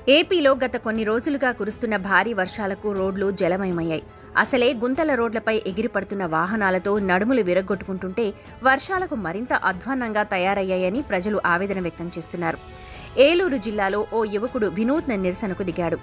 ఏపీలో గత కొన్ని రోజులుగా కురుస్తున్న భారీ వర్షాలకు రోడ్లు జలమయమయ్యాయి అసలే గుంతల రోడ్లపై ఎగిరిపడుతున్న వాహనాలతో నడుములు విరగ్గొట్టుకుంటుంటే వర్షాలకు మరింత అధ్వాన్నంగా తయారయ్యాయని ప్రజలు ఆవేదన వ్యక్తం చేస్తున్నారు ఏలూరు జిల్లాలో ఓ యువకుడు వినూత్న నిరసనకు దిగాడు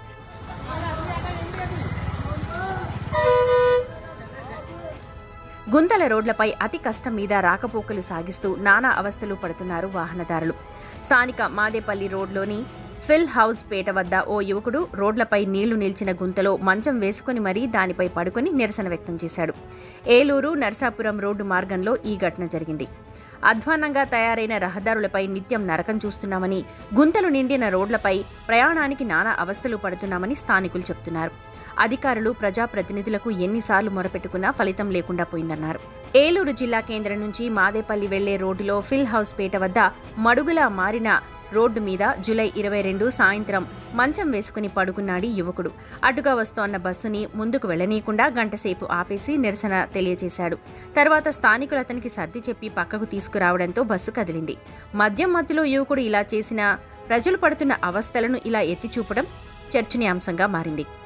గుంతల రోడ్లపై అతి కష్టం మీద రాకపోకలు సాగిస్తూ నానా అవస్థలు పడుతున్నారు వాహనదారులు స్థానిక మాదేపల్లి రోడ్లోని ఫిల్ హౌస్ పేట వద్ద ఓ యువకుడు రోడ్లపై నీళ్లు నిలిచిన గుంతలో మంచం వేసుకుని మరీ దానిపై పడుకొని నిరసన వ్యక్తం చేశాడు ఏలూరు నర్సాపురం రోడ్డు మార్గంలో ఈ ఘటన జరిగింది అధ్వాన్నంగా తయారైన రహదారులపై నిత్యం నరకం చూస్తున్నామని గుంతలు నిండిన రోడ్లపై ప్రయాణానికి నానా అవస్థలు పడుతున్నామని స్థానికులు చెబుతున్నారు అధికారులు ప్రజాప్రతినిధులకు ఎన్నిసార్లు మొరపెట్టుకున్నా ఫలితం లేకుండా పోయిందన్నారు ఏలూరు జిల్లా కేంద్రం నుంచి మాదేపల్లి వెళ్లే రోడ్డులో ఫిల్ హౌస్ పేట వద్ద మడుగులా మారిన రోడ్డు మీద జూలై ఇరవై రెండు సాయంత్రం మంచం వేసుకుని పడుకున్నాడు ఈ యువకుడు అటుగా వస్తోన్న బస్సుని ముందుకు వెళ్లనీయకుండా గంటసేపు ఆపేసి నిరసన తెలియజేశాడు తర్వాత స్థానికులు అతనికి సర్ది చెప్పి పక్కకు తీసుకురావడంతో బస్సు కదిలింది మద్యం మధ్యలో యువకుడు ఇలా చేసిన ప్రజలు పడుతున్న అవస్థలను ఇలా ఎత్తి చూపడం చర్చనీయాంశంగా మారింది